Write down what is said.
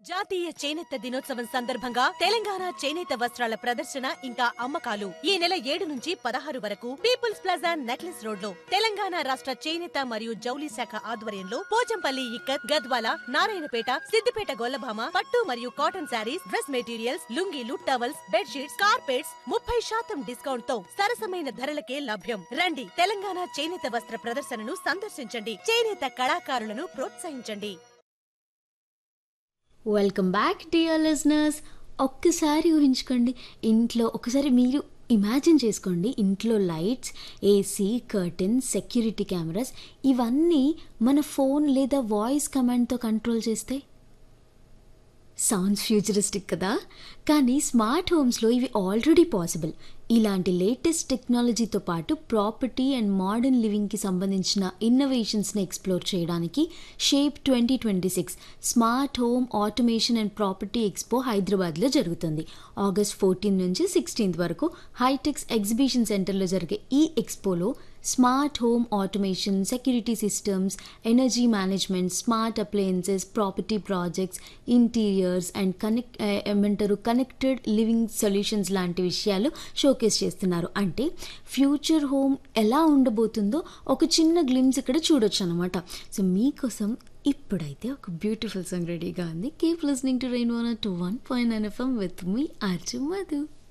జాతీయ చేనేత దినోత్సవం సందర్భంగా తెలంగాణ చేనేత వస్త్రాల ప్రదర్శన ఇంకా అమ్మకాలు ఈ నెల ఏడు నుంచి పదహారు వరకు పీపుల్స్ ప్లాజా నెక్లెస్ రోడ్ లో తెలంగాణ రాష్ట్ర చేనేత మరియు జౌలి శాఖ ఆధ్వర్యంలో పోచంపల్లి ఇక్కత్ గద్వాల నారాయణపేట సిద్దిపేట గొల్లభామ పట్టు మరియు కాటన్ శారీస్ డ్రెస్ మెటీరియల్స్ లుంగీలు టవల్స్ బెడ్షీట్స్ కార్పెట్స్ ముప్పై శాతం డిస్కౌంట్ తో సరసమైన ధరలకే లభ్యం రండి తెలంగాణ చేనేత వస్త్ర ప్రదర్శనను సందర్శించండి చేనేత కళాకారులను ప్రోత్సహించండి వెల్కమ్ బ్యాక్ డియర్ లిజనర్స్ ఒక్కసారి ఊహించుకోండి ఇంట్లో ఒకసారి మీరు ఇమాజిన్ చేసుకోండి ఇంట్లో lights AC curtain security cameras ఇవన్నీ మన ఫోన్ లేదా వాయిస్ కమాండ్తో కంట్రోల్ చేస్తే సౌండ్స్ ఫ్యూచరిస్టిక్ కదా కానీ స్మార్ట్ హోమ్స్లో ఇవి ఆల్రెడీ పాసిబుల్ ఇలాంటి లేటెస్ట్ టెక్నాలజీతో పాటు ప్రాపర్టీ అండ్ మోడర్న్ లివింగ్కి సంబంధించిన ఇన్నోవేషన్స్ని ఎక్స్ప్లోర్ చేయడానికి shape twenty twenty six smart home automation and property expo హైదరాబాద్లో జరుగుతుంది ఆగస్ట్ ఫోర్టీన్ నుంచి సిక్స్టీన్త్ వరకు హైటెక్స్ ఎగ్జిబిషన్ సెంటర్లో జరిగే ఈ ఎక్స్పోలో smart home automation security systems energy management smart appliances property projects interiors and connect ఏమంటారు కనెక్టెడ్ లివింగ్ సొల్యూషన్స్ లాంటి విషయాలు షోకేస్ చేస్తున్నారు అంటే ఫ్యూచర్ హోమ్ ఎలా ఉండబోతుందో ఒక చిన్న గ్లిమ్స్ ఇక్కడ చూడొచ్చు అనమాట సో మీకోసం ఇప్పుడైతే ఒక బ్యూటిఫుల్ సాంగ్ రెడీగా ఉంది keep listening to rain one two one point nine FM with మీ ఆర్జు మధు